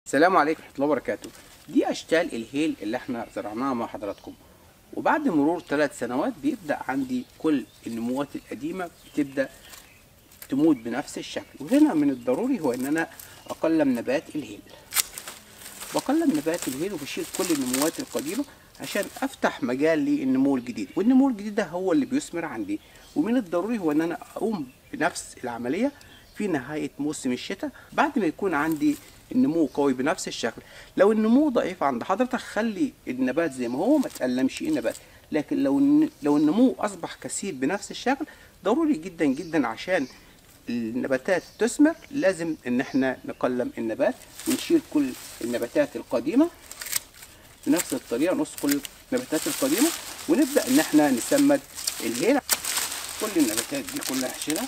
السلام عليكم ورحمة الله وبركاته دي أشكال الهيل اللي احنا زرعناها مع حضراتكم وبعد مرور ثلاث سنوات بيبدأ عندي كل النموات القديمة بتبدأ تموت بنفس الشكل وهنا من الضروري هو ان انا اقلم نبات الهيل بقلم نبات الهيل وبشيل كل النموات القديمة عشان افتح مجال للنمو الجديد والنمو الجديد ده هو اللي بيثمر عندي ومن الضروري هو ان انا اقوم بنفس العملية في نهاية موسم الشتاء بعد ما يكون عندي النمو قوي بنفس الشكل لو النمو ضعيف عند حضرتك خلي النبات زي ما هو ما تقلمش النبات لكن لو الن- لو النمو اصبح كثيف بنفس الشكل ضروري جدا جدا عشان النباتات تثمر لازم ان احنا نقلم النبات ونشيل كل النباتات القديمه بنفس الطريقه نص كل النباتات القديمه ونبدا ان احنا نسمد الهيل كل النباتات دي كلها هشيلها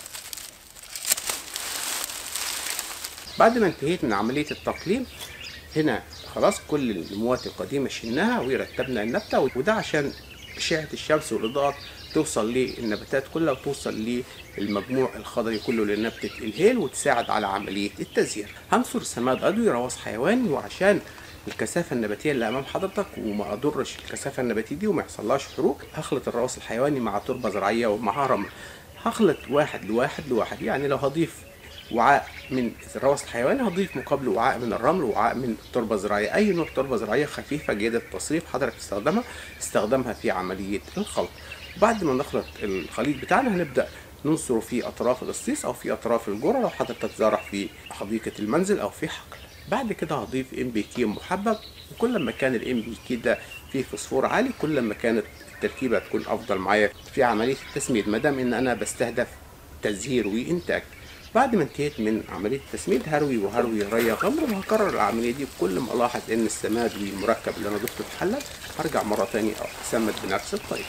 بعد ما انتهيت من عملية التقليم هنا خلاص كل النموات القديمة شلناها ورتبنا النبتة وده عشان أشعة الشمس والإضاءة توصل للنباتات كلها وتوصل للمجموع الخضري كله لنبتة الهيل وتساعد على عملية التزهير هنصر سماد عضوي رواس حيواني وعشان الكثافة النباتية اللي أمام حضرتك وما أضرش الكثافة النباتية دي وما يحصلهاش حروق هخلط الرواس الحيواني مع تربة زراعية ومع رمل هخلط واحد لواحد لواحد يعني لو هضيف وعاء من الروث الحيواني هضيف مقابله وعاء من الرمل وعاء من التربه الزراعيه اي نوع تربه زراعيه خفيفه جيده التصريف حضرتك تستخدمها استخدامها في عمليه الخلط بعد ما نخلط الخليط بتاعنا هنبدا ننصره في اطراف القصيص او في اطراف الجره لو حضرتك زرع في حديقه المنزل او في حقل بعد كده هضيف ام بي كي محبب وكل ما كان الام بي كي ده فيه فوسفور عالي كل ما كانت التركيبه تكون افضل معايا في عمليه التسميد ما دام ان انا بستهدف تزهير وانتاج بعد ما انتهيت من عمليه التسميد هروي وهروي ري غمر وهكرر العمليه دي كل ما الاحظ ان السماد والمركب اللي انا ضفته اتحلل هرجع مره تانية اسمد بنفس الطريقه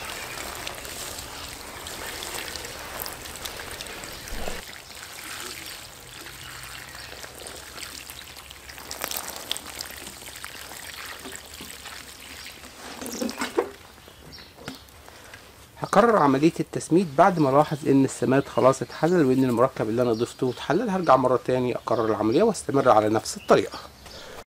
هكرر عملية التسميد بعد ما الاحظ ان السماد خلاص اتحلل وان المركب اللي انا ضفته اتحلل هرجع مرة تاني اكرر العملية واستمر على نفس الطريقة